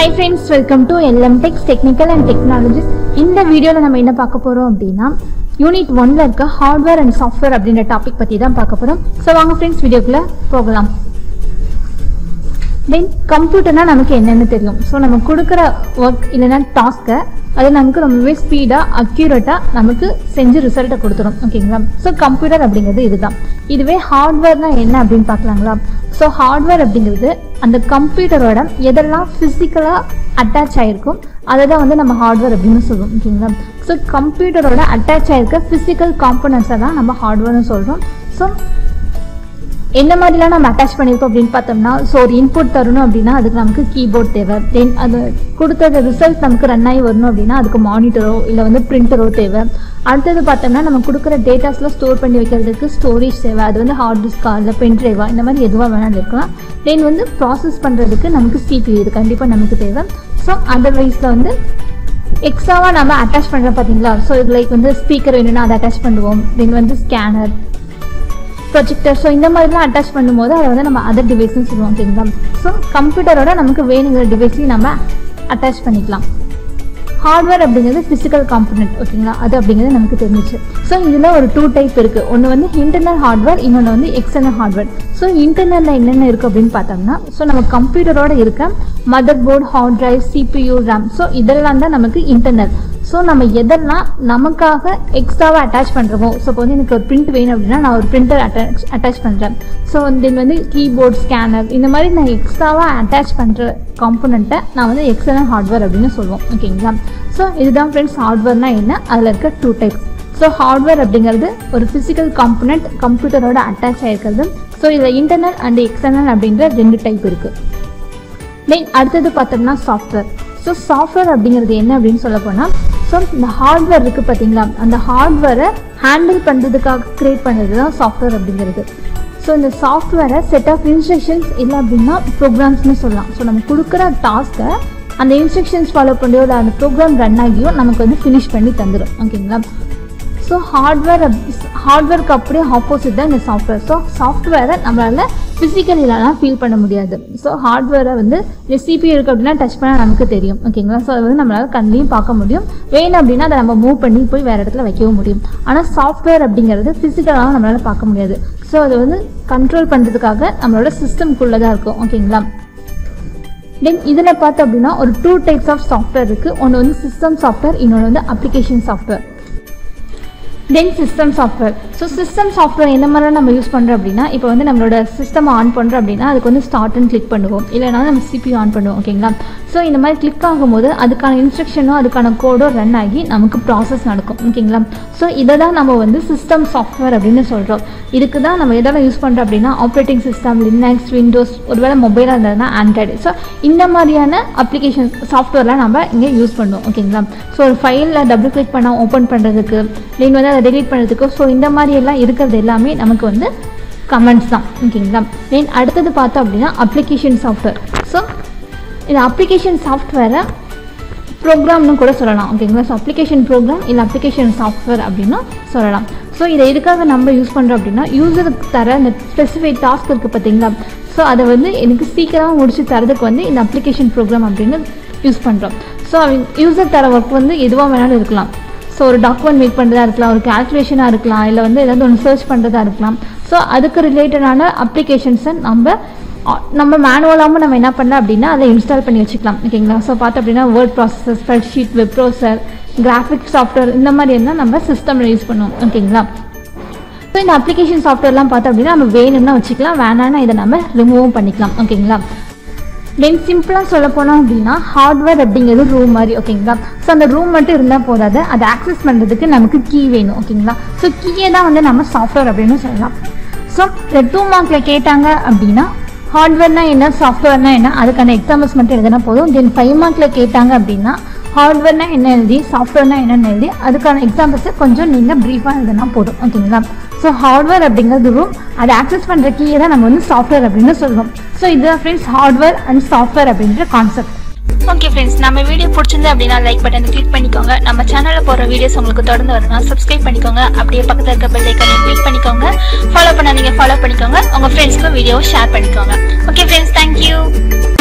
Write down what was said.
hi friends welcome to LM techs technical and technologies இந்த வீடியோவில் நம்ம என்ன பார்க்க போகிறோம் அப்படின்னா யூனிட் ஒன்ல இருக்க ஹார்ட்வேர் அண்ட் சாஃப்ட்வேர் அப்படின்ற டாபிக் பற்றி தான் பார்க்க போகிறோம் ஸோ வாங்க ஃப்ரெண்ட்ஸ் வீடியோக்குள்ளே போகலாம் தென் கம்ப்யூட்டர்னா நமக்கு என்னென்னு தெரியும் ஸோ நம்ம கொடுக்குற ஒர்க் இல்லைன்னா டாஸ்க்கை அது நமக்கு ரொம்பவே ஸ்பீடாக அக்யூரேட்டாக நமக்கு செஞ்சு ரிசல்ட்டை கொடுத்துரும் ஓகேங்களா ஸோ கம்ப்யூட்டர் அப்படிங்கிறது இதுதான் இதுவே ஹார்ட்வேர்னா என்ன அப்படின்னு பார்க்கலாங்களா ஸோ ஹார்ட்வேர் அப்படிங்கிறது அந்த கம்ப்யூட்டரோட எதெல்லாம் ஃபிசிக்கலாக அட்டாச் ஆகிருக்கும் அதை தான் வந்து நம்ம ஹார்ட்வேர் அப்படின்னு சொல்லுவோம் ஓகேங்களா ஸோ கம்ப்யூட்டரோட அட்டாச் ஆகிருக்க ஃபிசிக்கல் காம்பனன்ஸை தான் நம்ம ஹார்ட்வேர்னு சொல்கிறோம் ஸோ என்ன மாதிரிலாம் நம்ம அட்டாச் பண்ணியிருக்கோம் அப்படின்னு பார்த்தோம்னா ஸோ ஒரு இன்புட் தரணும் அப்படின்னா அதுக்கு நமக்கு கீபோர்ட் தேவை தென் அது கொடுத்த ரிசல்ட் நமக்கு ரன் ஆகி வரணும் அப்படின்னா அதுக்கு மானிட்டரோ இல்லை வந்து பிரிண்டரோ தேவை அடுத்தது பார்த்தோம்னா நம்ம கொடுக்குற டேட்டாஸ்லாம் ஸ்டோர் பண்ணி வைக்கிறதுக்கு ஸ்டோரேஜ் தேவை அது வந்து ஹார்ட் டிஸ்கா இல்லை பென் ட்ரைவா இந்த மாதிரி எதுவாக வேணாலும் இருக்கலாம் தென் வந்து ப்ராசஸ் பண்ணுறதுக்கு நமக்கு சிபியூ இது கண்டிப்பாக நமக்கு தேவை ஸோ அதர்வைஸில் வந்து எக்ஸ்ட்ராவாக நம்ம அட்டாச் பண்ணுறோம் பார்த்தீங்களா ஸோ இது லைக் வந்து ஸ்பீக்கர் வேணும்னா அதை அட்டாச் பண்ணுவோம் தென் வந்து ஸ்கேனர் ப்ரொஜெக்டர் ஸோ இந்த மாதிரிலாம் அட்டாச் பண்ணும்போது அதை வந்து நம்ம அதர் டிவைஸ்னு சொல்லுவோம் ஓகேங்களா ஸோ கம்ப்யூட்டரோட நமக்கு வேணுங்கிற டிவைஸையும் நம்ம அட்டாச் பண்ணிக்கலாம் ஹார்ட்வேர் அப்படிங்கிறது ஃபிசிக்கல் காம்பனண்ட் ஓகேங்களா அது அப்படிங்கிறது நமக்கு தெரிஞ்சிச்சு ஸோ இதில் ஒரு டூ டைப் இருக்குது ஒன்று வந்து இன்டர்னல் ஹார்ட்வேர் இன்னொன்று வந்து எக்ஸ்டர்னல் ஹார்ட்வேர் ஸோ இன்டர்னலில் என்னென்ன இருக்குது அப்படின்னு பார்த்தோம்னா ஸோ நம்ம கம்ப்யூட்டரோட இருக்க motherboard hard drive CPU RAM so இதெல்லாம் தான் நமக்கு இன்டர்னல் ஸோ நம்ம எதெல்லாம் நமக்காக எக்ஸ்ட்ராவாக அட்டாச் பண்ணுறோமோ ஸோ இப்போ வந்து எனக்கு ஒரு பிரிண்ட் வேணும் அப்படின்னா நான் ஒரு பிரிண்டர் அட்டாச் அட்டாச் பண்ணுறேன் ஸோ வந்து வந்து கீபோர்ட் ஸ்கேனர் இந்த மாதிரி நான் எக்ஸ்ட்ராவாக அட்டாச் பண்ணுற காம்பனண்ட்டை நான் வந்து எக்ஸ்டர்னல் ஹார்ட்வேர் அப்படின்னு சொல்லுவோம் ஓகேங்களா ஸோ இதுதான் ஃப்ரெண்ட்ஸ் ஹார்ட்வேர்னா என்ன அதில் இருக்க டூ டைப்ஸ் ஸோ ஹார்ட்வேர் அப்படிங்கிறது ஒரு ஃபிசிக்கல் காம்பனண்ட் கம்ப்யூட்டரோட அட்டாச் ஆகிருக்கிறது ஸோ இதில் இன்டர்னல் அண்ட் எக்ஸ்டர்னல் அப்படின்ற ரெண்டு டைப் இருக்குது தென் அடுத்தது பார்த்தோம்னா சாஃப்ட்வேர் ஸோ சாஃப்ட்வேர் அப்படிங்கிறது என்ன அப்படின்னு சொல்ல போனால் ஸோ இந்த ஹார்ட்வேர் இருக்குது பார்த்தீங்களா அந்த ஹார்ட்வேரை ஹேண்டில் பண்ணுறதுக்காக க்ரியேட் பண்ணுறது தான் சாஃப்ட்வேர் அப்படிங்கிறது ஸோ இந்த சாஃப்ட்வேரை செட் ஆஃப் இன்ஸ்ட்ரக்ஷன்ஸ் இல்லை அப்படின்னா ப்ரோக்ராம்ஸ்னு சொல்லலாம் ஸோ நம்ம கொடுக்குற டாஸ்க்கை அந்த இன்ஸ்ட்ரக்ஷன்ஸ் ஃபாலோ பண்ணியோ இல்லை அந்த ப்ரோக்ராம் ரன் ஆகியோ நமக்கு வந்து ஃபினிஷ் பண்ணி தந்துடும் ஓகேங்களா ஸோ ஹார்ட்வேர் ஹார்ட்வேருக்கு அப்படியே ஆப்போசிட் தான் இந்த சாஃப்ட்வேர் ஸோ சாஃப்ட்வேரை நம்மளால் ஃபிசிக்கலிலாம் ஃபீல் பண்ண முடியாது ஸோ ஹார்ட்வேரை வந்து இந்த சிபியூ இருக்குது அப்படின்னா டச் பண்ணால் நமக்கு தெரியும் ஓகேங்களா ஸோ அதை வந்து நம்மளால் கண்ணிலையும் பார்க்க முடியும் வேணும் அப்படின்னா அதை நம்ம மூவ் பண்ணி போய் வேறு இடத்துல வைக்கவும் முடியும் ஆனால் சாஃப்ட்வேர் அப்படிங்கிறது ஃபிசிக்கலாக நம்மளால் பார்க்க முடியாது ஸோ அதை வந்து கண்ட்ரோல் பண்ணுறதுக்காக நம்மளோட சிஸ்டம்குள்ளே தான் இருக்கும் ஓகேங்களா தென் இதில் பார்த்தோம் அப்படின்னா ஒரு டூ டைப்ஸ் ஆஃப் சாஃப்ட்வேர் இருக்குது ஒன்று வந்து சிஸ்டம் சாஃப்ட்வேர் இன்னொன்று வந்து application software then system software so system software எந்த மாதிரிலாம் நம்ம யூஸ் பண்ணுறோம் அப்படின்னா இப்போ வந்து நம்மளோட சிஸ்டம் ஆன் பண்ணுறோம் அப்படின்னா அதுக்கு வந்து ஸ்டார்ட்னு கிளிக் பண்ணுவோம் இல்லைனா நம்ம சிபியூ ஆன் பண்ணுவோம் ஓகேங்களா ஸோ இந்த மாதிரி கிளிக் ஆகும்போது அதுக்கான இன்ஸ்ட்ரக்ஷனோ அதுக்கான கோடோ ரன் ஆகி நமக்கு ப்ராசஸ் நடக்கும் ஓகேங்களா ஸோ இதை தான் நம்ம வந்து சிஸ்டம் சாஃப்ட்வேர் அப்படின்னு சொல்கிறோம் இதுக்கு தான் நம்ம எதெல்லாம் யூஸ் பண்ணுறோம் அப்படின்னா ஆப்ரேட்டிங் சிஸ்டம் லினக்ஸ் விண்டோஸ் ஒருவேளை மொபைலாக இருந்ததுன்னா ஆண்ட்ராய்டு ஸோ இந்த மாதிரியான அப்ளிகேஷன் சாஃப்ட்வேர்லாம் நம்ம இங்கே யூஸ் பண்ணுவோம் ஓகேங்களா ஸோ ஒரு ஃபைலில் டபுள் கிளிக் பண்ணால் ஓப்பன் பண்ணுறதுக்கு நீங்கள் வந்து அதை டெலீட் பண்ணுறதுக்கு ஸோ இந்த மாதிரி எல்லாம் இருக்கிறது எல்லாமே நமக்கு வந்து கமெண்ட்ஸ் தான் ஓகேங்களா தென் அடுத்தது பார்த்தோம் அப்படின்னா அப்ளிகேஷன் சாஃப்ட்வேர் ஸோ இந்த அப்ளிகேஷன் சாஃப்ட்வேரை ப்ரோக்ராம்னு கூட சொல்லலாம் ஓகேங்களா ஸோ அப்ளிகேஷன் ப்ரோக்ராம் இல்லை அப்ளிகேஷன் சாஃப்ட்வேர் அப்படின்னு சொல்லலாம் ஸோ இதை எதுக்காக நம்ம யூஸ் பண்ணுறோம் அப்படின்னா யூசருக்கு தர இந்த ஸ்பெசிஃபைக் டாஸ்க் இருக்குது பார்த்தீங்களா ஸோ அதை வந்து எனக்கு சீக்கிரமாக முடிச்சு தரதுக்கு வந்து இந்த அப்ளிகேஷன் ப்ரோக்ராம் அப்படின்னு யூஸ் பண்ணுறோம் ஸோ அவங்க யூசர் தர ஒர்க் வந்து எதுவாக வேணாலும் இருக்கலாம் ஸோ ஒரு டாக்குமெண்ட் மேக் பண்ணுறதா இருக்கலாம் ஒரு கால்குலேஷனாக இருக்கலாம் இல்லை வந்து ஏதாவது ஒன்று சர்ச் பண்ணுறதா இருக்கலாம் ஸோ அதுக்கு ரிலேட்டடான அப்ளிகேஷன்ஸை நம்ம நம்ம மேனுவலாகவும் நம்ம என்ன பண்ணலாம் அப்படின்னா அதை இன்ஸ்டால் பண்ணி வச்சுக்கலாம் ஓகேங்களா ஸோ பார்த்தோம் அப்படின்னா word processor spreadsheet web browser graphic software இந்த மாதிரி இருந்தால் நம்ம சிஸ்டமில் யூஸ் பண்ணுவோம் ஓகேங்களா ஸோ இந்த அப்ளிகேஷன் சாஃப்ட்வேர்லாம் பார்த்தோம் அப்படின்னா நம்ம வேணும்னா வச்சுக்கலாம் வேணான்னா இதை நம்ம ரிமூவும் பண்ணிக்கலாம் ஓகேங்களா தென் சிம்பிளாக சொல்ல போனோம் அப்படின்னா ஹார்ட்வேர் அப்படிங்கிறது ரூம் மாதிரி ஓகேங்களா ஸோ அந்த ரூம் மட்டும் இருந்தால் போதாது அதை ஆக்சஸ் பண்ணுறதுக்கு நமக்கு கீ வேணும் ஓகேங்களா ஸோ கீயை தான் வந்து நம்ம சாஃப்ட்வேர் அப்படின்னு சொல்லலாம் ஸோ இந்த டூ மார்க்கில் கேட்டாங்க அப்படின்னா ஹார்ட்வேர்னா என்ன சாஃப்ட்வேர்னா என்ன அதுக்கான எக்ஸாம்பிள்ஸ் மட்டும் எழுதினா போதும் தென் ஃபைவ் மார்க்கில் கேட்டாங்க அப்படின்னா ஹார்ட்வேர்னா என்ன எழுதி சாஃப்ட்வேர்னா என்னென்னு எழுதி அதுக்கான எக்ஸாம்பிள்ஸை கொஞ்சம் நீங்கள் ப்ரீஃபாக எழுதினா போதும் ஓகேங்களா ஸோ ஹார்ட்வேர் அப்படிங்கிறது ரூம் அதை ஆக்சஸ் பண்ணுற கீயை தான் நம்ம வந்து சாஃப்ட்வேர் அப்படின்னு சொல்லுவோம் ஸோ இதுதான் ஃப்ரெண்ட்ஸ் ஹார்ட்வேர் அண்ட் சாஃப்ட்வேர் அப்படின்ற கான்செப்ட் ஓகே ஃப்ரெண்ட்ஸ் நம்ம வீடியோ பிடிச்சிருந்து அப்படின்னா லைக் பட்டனை கிளிக் பண்ணிக்கோங்க நம்ம சேனலில் போகிற வீடியோஸ் உங்களுக்கு தொடர்ந்து வரணும் சப்ஸ்கிரைப் பண்ணிக்கோங்க அப்படியே பக்கத்தில் இருக்க பெல் ஐக்கனையும் கிளிக் பண்ணிக்கோங்க ஃபாலோ பண்ணாதீங்க ஃபாலோ பண்ணிக்கோங்க உங்கள் ஃப்ரெண்ட்ஸ்க்கு வீடியோவை ஷேர் பண்ணிக்கோங்க ஓகே ஃப்ரெண்ட்ஸ் தேங்க்யூ